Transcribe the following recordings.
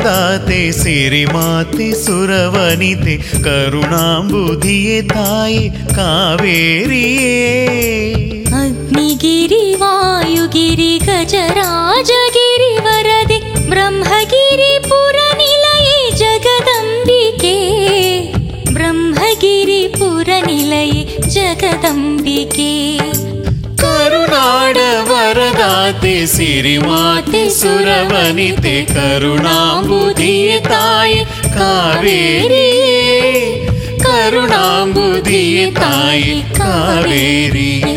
ವರದಾತೆ ಸಿರಿಮಾತೆ ಸುರವನಿತೆ ಕರುಣಾಂಬುಧಿಯೇ ತಾಯಿ ಕಾವೇರಿಯೇ ಅಗ್ನಿಗಿರಿ ವಾಯುಗಿರಿ ಗಜರಾಜಗಿರಿ ವರದೆ ಬ್ರಹ್ಮಗಿರಿ ಪುರ ನಿಲಯೇ ಜಗದಂಬಿಕೆ ಬ್ರಹ್ಮಗಿರಿ ಪುರ ನಿಲಯೇ ಜಗದಂಬಿಕೆ ಕರುನಾಡ ವರದಾತೆ ಸಿರಿಮಾತೆ ಸುರವನಿತೆ ಕರುಣಾಂಬುಧಿಯೇ ತಾಯಿ ಕಾವೇರಿಯೇ ಕರುಣಾಂಬುಧಿಯೇ ತಾಯಿ ಕಾವೇರಿಯೇ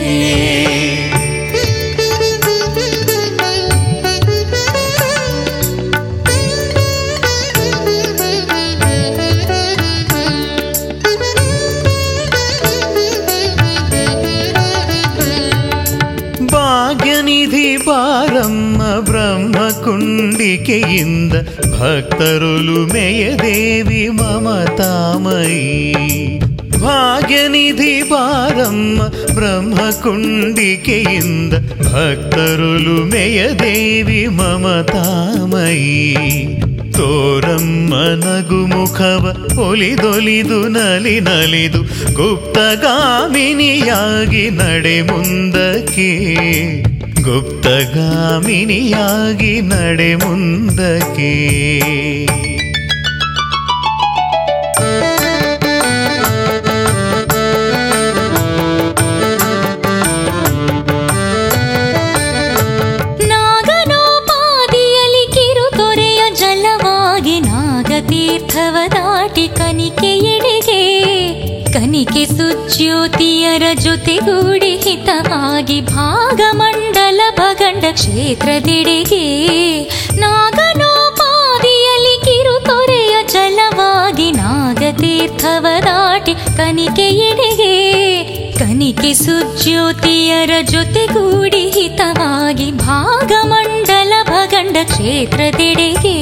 ಭಾಗ್ಯನಿಧಿ ಬಾರಮ್ಮ ಬ್ರಹ್ಮ ಕುಂಡಿಕೆಯಿಂದ ಭಕ್ತರುಲು ದೇವಿ ಮಮತಾಮಯಿ ಭಾಗ್ಯನಿಧಿ ಬಾರಮ್ಮ ಬ್ರಹ್ಮ ಕುಂಡಿಕೆಯಿಂದ ಭಕ್ತರುಲು ದೇವಿ ಮಮತಾಮಯಿ ತೋರಮ್ಮ ನಗುಮುಖವ ಒಲಿದೊಲಿದು ನಲಿ ನಲಿದು ಗುಪ್ತಗಾಮಿನಿಯಾಗಿ ನಡೆ ಮುಂದಕ್ಕೆ ಗುಪ್ತಗಾಮಿನಿಯಾಗಿ ನಡೆ ಮುಂದಕ್ಕೆ ನಾಗನೋಪಾದಿಯಲಿ ಕಿರುತೊರೆಯ ಜಲವಾಗಿ ನಾಗತೀರ್ಥವ ದಾಟಿ ಕನಿಕೆ ಎಡೆಗೆ ಕನಿಕೆ ಸುಜ್ಯೋತಿಯರ ಜೊತೆಗೂಡಿ ಹಿತವಾಗಿ ಭಾಗಮಂಡಲ ಭಗಂಡ ಕ್ಷೇತ್ರದೆಡೆಗೆ ನಾಗನೋಪಾದಿಯಲಿ ಕಿರುತೊರೆಯ ಜಲವಾಗಿ ನಾಗತೀರ್ಥವ ದಾಟಿ ಕನಿಕೆ ಎಡೆಗೆ ಕನಿಕೆ ಸುಜ್ಯೋತಿಯರ ಜೊತೆಗೂಡಿ ಹಿತವಾಗಿ ಭಾಗಮಂಡಲ ಭಗಂಡ ಕ್ಷೇತ್ರದೆಡೆಗೆ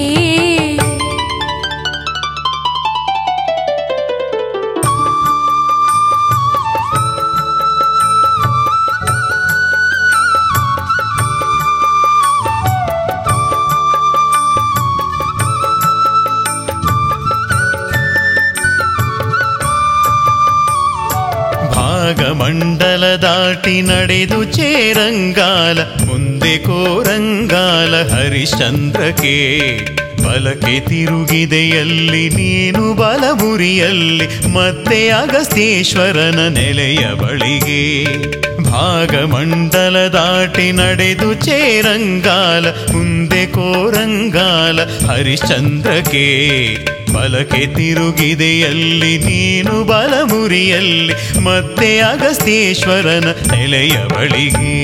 ಭಾಗಮಂಡಲ ದಾಟಿ ನಡೆದು ಚೇರಂಗಾಲ ಮುಂದೆ ಕೋರಂಗಾಲ ಹರಿಶ್ಚಂದ್ರಕ್ಕೆ ಬಲಕ್ಕೆ ತಿರುಗಿದೆಯಲ್ಲಿ ನೀನು ಬಲಮುರಿಯಲ್ಲಿ ಮತ್ತೆ ಅಗಸ್ತ್ಯೇಶ್ವರನ ನೆಲೆಯ ಬಳಿಗೆ ಭಾಗಮಂಡಲ ದಾಟಿ ನಡೆದು ಚೇರಂಗಾಲ ಮುಂದೆ ಕೋರಂಗಾಲ ಹರಿಶ್ಚಂದ್ರಕ್ಕೆ ಬಲಕ್ಕೆ ತಿರುಗಿದೆಯಲ್ಲಿ ನೀನು ಬಲಮುರಿಯಲ್ಲಿ ಮತ್ತೆ ಅಗಸ್ತ್ಯೇಶ್ವರನ ನೆಲೆಯ ಬಳಿಗೆ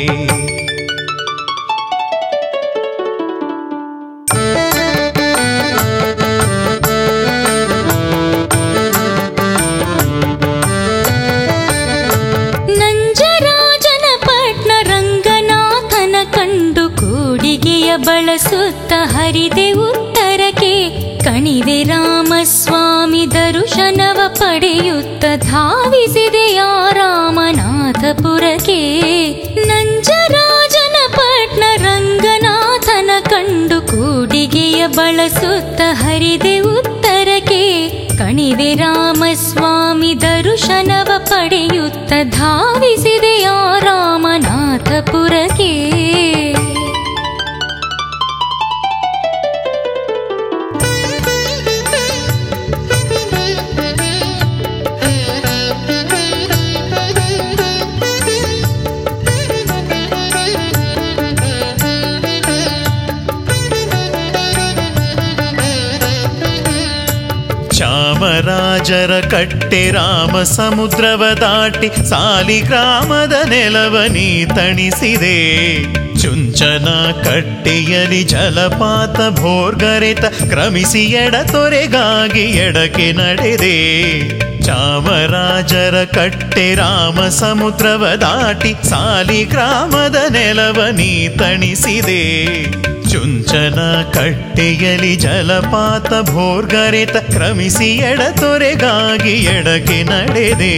ನಂಜರಾಜನ ಪಟ್ನ ರಂಗನಾಥನ ಕಂಡು ಕೂಡಿಗೆಯ ಬಳಸುತ್ತ ಹರಿದೆ ಉತ್ತರಕ್ಕೆ ಕಣಿವೆ ರಾಮಸ್ವಾಮಿ ದರುಶನವ ಪಡೆಯುತ್ತ ಧಾವಿಸಿದೆಯ ರಾಮನಾಥಪುರಕ್ಕೆ ನಂಜರಾಜನ ಪಟ್ನ ರಂಗನಾಥನ ಕಂಡು ಕೂಡಿಗೆಯ ಬಳಸುತ್ತ ಹರಿದೆ ಉತ್ತರಕ್ಕೆ ಕಣಿವೆ ರಾಮಸ್ವಾಮಿ ದರುಶನವ ಪಡೆಯುತ್ತ ಧಾವಿಸಿದೆಯ ರಾಮನಾಥಪುರಕ್ಕೆ ಚಾಮರಾಜರ ಕಟ್ಟೆ ರಾಮ ಸಮುದ್ರವ ದಾಟಿ ಸಾಲಿಗ್ರಾಮದ ನೆಲವನಿ ತಣಿಸಿದೆ ಚುಂಚನ ಕಟ್ಟೆಯಲಿ ಜಲಪಾತ ಭೋರ್ಗರೆತ ಕ್ರಮಿಸಿ ಎಡತೊರೆಗಾಗಿ ಎಡಕ್ಕೆ ನಡೆದೆ ಚಾಮರಾಜರ ಕಟ್ಟೆ ರಾಮ ಸಮುದ್ರವ ದಾಟಿ ಸಾಲಿಗ್ರಾಮದ ನೆಲವನಿ ತಣಿಸಿದೆ ಚುಂಚನ ಕಟ್ಟೆಯಲಿ ಜಲಪಾತ ಭೋರ್ಗರೆತ ಕ್ರಮಿಸಿ ಎಡತೊರೆಗಾಗಿ ಎಡಕ್ಕೆ ನಡೆದೆ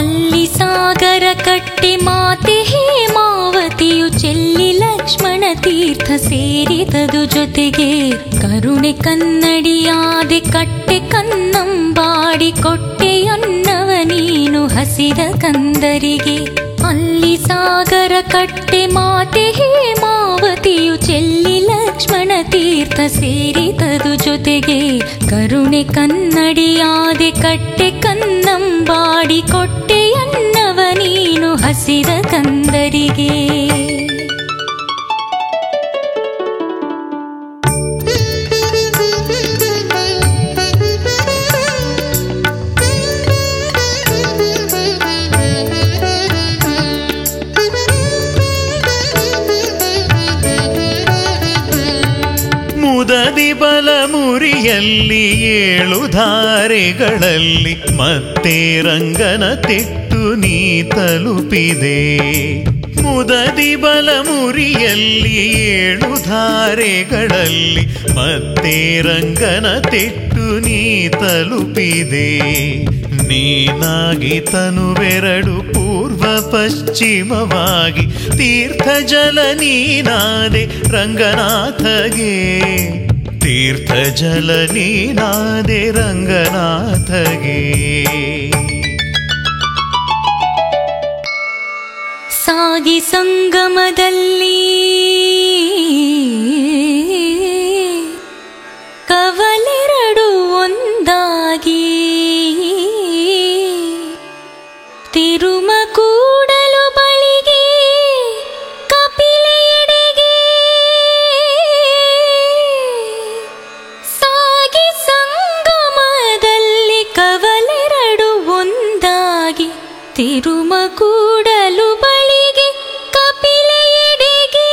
ಅಲ್ಲಿ ಸಾಗರ ಕಟ್ಟೆ ಮಾತೆ ಹೇಮಾವತಿಯು ಚೆಲ್ಲಿ ಲಕ್ಷ್ಮಣ ತೀರ್ಥ ಸೇರಿದದು ಜೊತೆಗೆ ಕರುಣೆ ಕನ್ನಡಿಯಾದೆ ಕಟ್ಟೆ ಕನ್ನಂಬಾಡಿ ಕೊಟ್ಟೆ ಅನ್ನವ ನೀನು ಹಸಿದ ಕಂದರಿಗೆ ಅಲ್ಲಿ ಸಾಗರ ಕಟ್ಟೆ ಮಾತೆ ಹೇಮಾವತಿಯು ಚೆಲ್ಲಿ ಲಕ್ಷ್ಮಣ ತೀರ್ಥ ಸೇರಿದದು ಜೊತೆಗೆ ಕರುಣೆ ಕನ್ನಡಿಯಾದೆ ಕಟ್ಟೆ ಕನ್ನಂಬಾಡಿ ಕೊಟ್ಟೆ ಅನ್ನವ ನೀನು ಹಸಿದ ಕಂದರಿಗೆ ಮುದದಿ ಬಲ ಮುರಿಯಲ್ಲಿ ಏಳು ಧಾರೆಗಳಲ್ಲಿ ಮತ್ತೆ ರಂಗನ ತೆಟ್ಟು ನೀ ತಲುಪಿದೆ ಮುದದಿ ಬಲ ಮುರಿಯಲ್ಲಿ ಏಳು ಧಾರೆಗಳಲ್ಲಿ ಮತ್ತೆ ರಂಗನ ತೆಟ್ಟು ನೀ ತಲುಪಿದೆ ನೀನಾಗಿ ತನುವೆರಡು ಪೂರ್ವ ಪಶ್ಚಿಮವಾಗಿ ತೀರ್ಥ ಜಲ ನೀನಾದೆ ರಂಗನಾಥಗೆ ತೀರ್ಥ ಜಲ ನೀನಾದೆ ರಂಗನಾಥಗೆ ಸಾಗಿ ಸಂಗಮದಲ್ಲಿ ಕವಲೆರಡು ಒಂದಾಗಿ ತಿರುಮ ಕೂಡಲು ಬಳಿಗೆ ಕಪಿಲೆಯೆಡೆಗೆ ಸಾಗಿ ಸಂಗಮದಲ್ಲಿ ಕವಲೆರಡು ಒಂದಾಗಿ ತಿರುಮ ಕೂಡಲು ಬಳಿಗೆ ಕಪಿಲೆಯೆಡೆಗೆ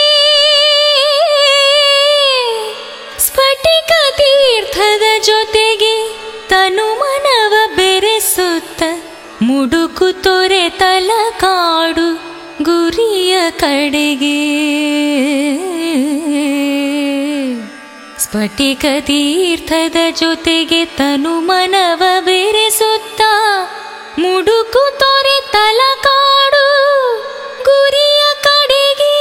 ಸ್ಫಟಿಕ ತೀರ್ಥದ ಜೊತೆಗೆ ತನು ಮನವ ಬೆರೆಸುತ್ತ ಮುಡುಕು ತೊರೆತಲ ಕಾಡು ಗುರಿಯ ಕಡೆಗೆ ಸ್ಫಟಿಕ ತೀರ್ಥದ ಜೊತೆಗೆ ತನು ಮನವ ಬೆರೆಸುತ್ತ ಮುಡುಕು ತೊರೆತಲ ಕಾಡು ಗುರಿಯ ಕಡೆಗೆ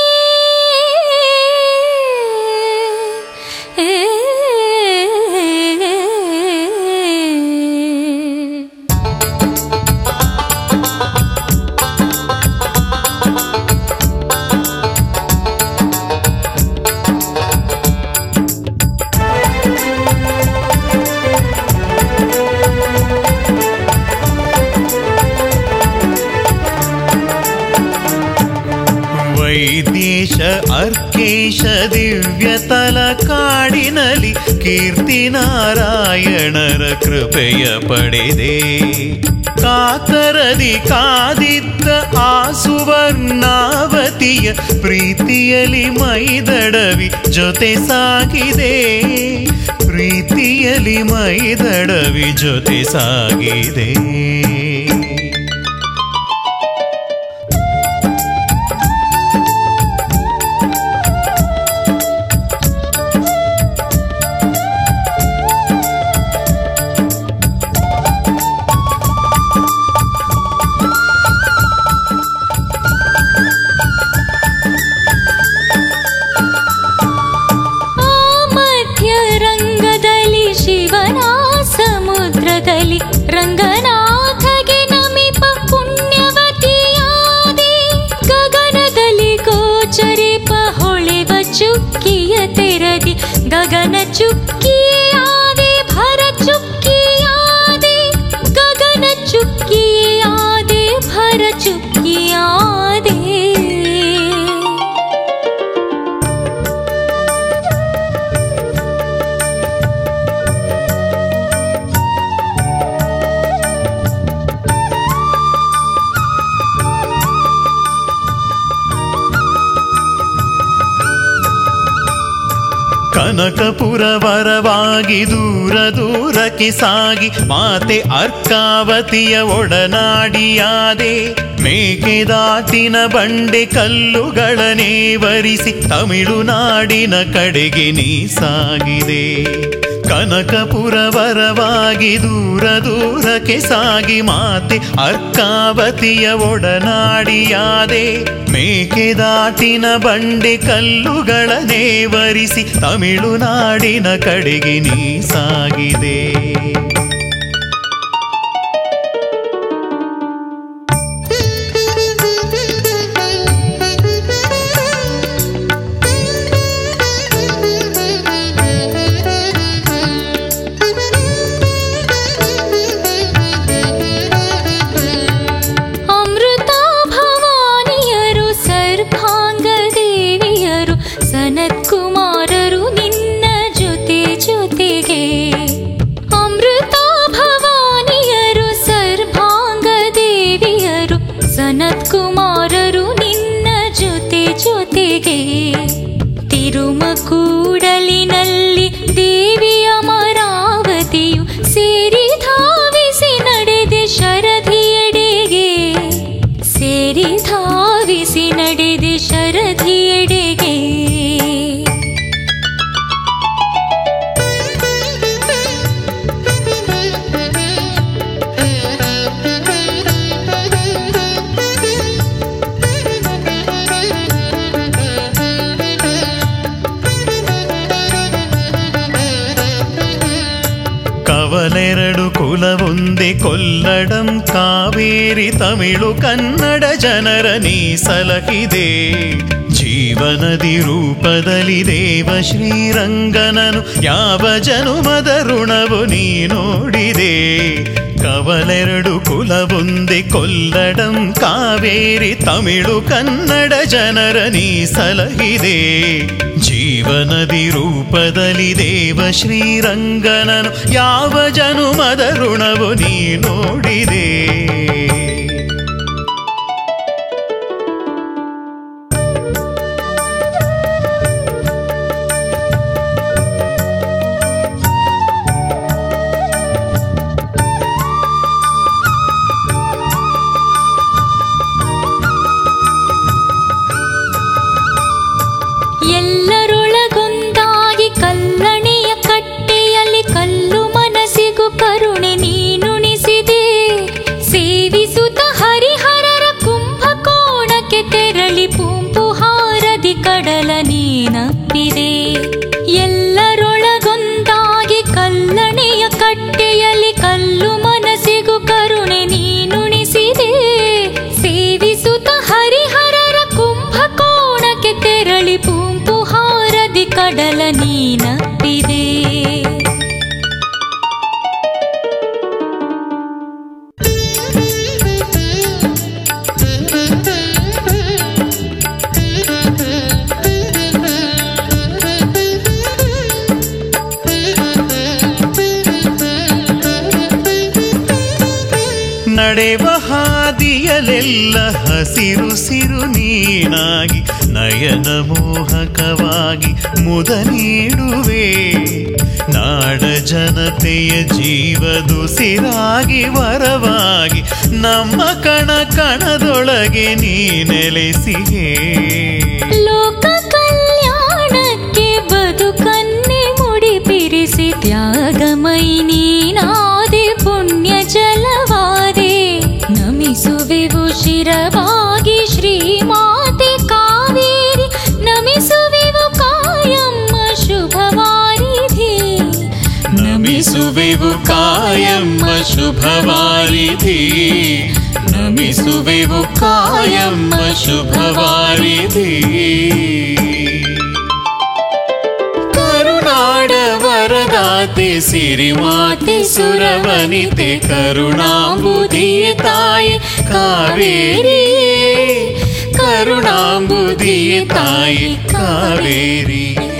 ವೈದೇಶ ಅರ್ಕೇಶ ದಿವ್ಯತಲ ಕಾಡಿನಲಿ ಕೀರ್ತಿ ನಾರಾಯಣರ ಕೃಪೆಯ ಪಡೆದೆ ಕಾತರದಿ ಕಾದಿದ್ದ ಆ ಸುವರ್ಣಾವತಿಯ ಪ್ರೀತಿಯಲಿ ಮೈದಡವಿ ಜೊತೆ ಸಾಗಿದೆ ಪ್ರೀತಿಯಲಿ ಮೈದಡವಿ ಜೊತೆ ಸಾಗಿದೆ ಆ ಮಧ್ಯ ರಂಗದಲ್ಲಿ ಶಿವನ ಸಮುದ್ರದಲ್ಲಿ ರಂಗನಾಥಗೆ ನಮಿಪ ಪುಣ್ಯವತಿಯಾದೆ ಗಗನದಲ್ಲಿ ಗೋಚರಿಪ ಹೊಳೆವ ಚುಕ್ಕಿಯ ತೆರದಿ ಗಗನ ಚುಕ್ಕಿಯಾದೆ ಭರ ಚುಕ್ಕಿಯಾದೆ ಗಗನ ಚುಕ್ಕಿಯಾದೆ ಭರ ಚುಕ್ಕಿಯಾದೆ ಕನಕಪುರ ವರವಾಗಿ ದೂರ ದೂರಕ್ಕೆ ಸಾಗಿ ಮಾತೆ ಅರ್ಕಾವತಿಯ ಒಡನಾಡಿಯಾದೆ ಮೇಕೆದಾಟಿನ ಬಂಡೆ ಕಲ್ಲುಗಳನ್ನೇ ವರಿಸಿ ತಮಿಳುನಾಡಿನ ಕಡೆಗೆ ನೀ ಸಾಗಿದೆ ಕನಕಪುರವರವಾಗಿ ದೂರ ದೂರಕ್ಕೆ ಸಾಗಿ ಮಾತೆ ಅರ್ಕಾವತಿಯ ಒಡನಾಡಿಯಾದೆ ಮೇಕೆದಾಟಿನ ಬಂಡೆ ಕಲ್ಲುಗಳ ನೇವರಿಸಿ ತಮಿಳುನಾಡಿನ ಕಡೆಗೆ ನೀ ಸಾಗಿದೆ ಅಮೃತ ಭವಾನಿಯರು ಸರ್ವಾಂಗ ದೇವಿಯರು ಸನತ್ ಕುಮಾರರು ನಿನ್ನ ಜೊತೆ ಜೊತೆಗೆ ಅಮೃತ ಭವಾನಿಯರು ಸರ್ವಾಂಗ ದೇವಿಯರು ಸನತ್ ಕುಮಾರರು ನಿನ್ನ ಜೊತೆ ಜೊತೆಗೆ ತಿರುಮಕೂಡಲಿನಲ್ಲಿ ದೇವಿಯ ಮರಾವತಿಯು ಸೇರಿ ಧಾವಿಸಿ ನಡೆದೆ ಶರಧಿಯೆಡೆಗೆ ಸೇರಿ ಧಾವಿಸಿ ನಡೆದೆ ಶರಧಿಯೆಡೆಗೆ ಕವಲೆರಡು ಕುಲವೊಂದೇ ಕೊಲ್ಲಡಂ ಕಾವೇರಿ ತಮಿಳು ಕನ್ನಡ ಜನರ ನೀ ಸಲಹಿದೆ ಜೀವನದಿ ರೂಪದಲ್ಲಿ ದೇವ ಶ್ರೀರಂಗನನು ಯಾವ ಜನುಮದ ಋಣವು ನೀ ನೋಡಿದೆ ಕವಲೆರಡು ಕುಲವೊಂದೇ ಕೊಲ್ಲಡಂ ಕಾವೇರಿ ತಮಿಳು ಕನ್ನಡ ಜನರ ನೀ ಸಲಹಿದೆ ಜೀವನದಿ ರೂಪದಲ್ಲಿ ದೇವ ಶ್ರೀರಂಗನನು ಯಾವ ಜನುಮದ ಋಣವು ನೀ ನೋಡಿದೆ ಎಲ್ಲರೊಳಗೊಂದಾಗಿ ಕಲ್ಲಣೆಯ ಕಟ್ಟೆಯಲ್ಲಿ ಕಲ್ಲು ಮನಸ್ಸಿಗೂ ಕರುಣೆ ನೀನುಣಿಸಿದೆ ಸೇವಿಸುತ್ತ ಹರಿಹರರ ಕುಂಭಕೋಣಕ್ಕೆ ತೆರಳಿ ಪೂಂಪುಹಾರದಿ ಕಡಲ ನೀನಪ್ಪಿದೆ ಎಲ್ಲರೊಳಗೊಂದಾಗಿ ಕಲ್ಲಣೆಯ ಕಟ್ಟೆಯಲ್ಲಿ ಕಲ್ಲು ಮನಸ್ಸಿಗೂ ಕರುಣೆ ನೀನುಣಿಸಿದೆ ಸೇವಿಸುತ್ತ ಹರಿಹರರ ಕುಂಭಕೋಣಕ್ಕೆ ತೆರಳಿ ಪೂಂಪುಹಾರದಿ ಕಡಲ ನೀನಪ್ಪಿದೆ ನಡೆವ ಹಾದಿಯಲೆಲ್ಲ ಹಸಿರು ಸಿರು ನೀನಾಗಿ ನಯನ ಮೋಹಕವಾಗಿ ಮುದ ನೀಡುವೆ ನಾಡ ಜನತೆಯ ಜೀವದುಸಿರಾಗಿ ವರವಾಗಿ ನಮ್ಮ ಕಣ ಕಣದೊಳಗೆ ನೀ ನೆಲೆಸಿಗೆ ಲೋಕ ಕಲ್ಯಾಣಕ್ಕೆ ಬದುಕನ್ನೇ ಮುಡಿಪಿರಿಸಿ ತ್ಯಾಗಮೈ ನೀನಾದೆ ಪುಣ್ಯ ಜಲವಾದೆ ನಮಿಸುವೆವು ಶಿರವಾಗಿ ಶ್ರೀಮಾತೆ ಕಾವೇರಿ ನಮಿಸುವೆವು ಕಾಯಮ್ಮ ಶುಭವಾರಿಧಿ ನಮಿಸುವೆವು ಕಾಯಮ್ಮ ಶುಭವಾರಿಧಿ ನಮಿಸುವೆವು ಕಾಯಮ್ಮ ಶುಭವಾರಿಧಿ ಕರುನಾಡ ವರದಾತೆ ಸಿರಿಮಾತೆ ಸುರವನಿತೆ ಕರುಣಾಂಬುದಿಯ ತಾಯಿ ಕಾವೇರಿಯೇ ಕರುಣಾಂಬುದಿಯ ತಾಯಿ ಕಾವೇರಿ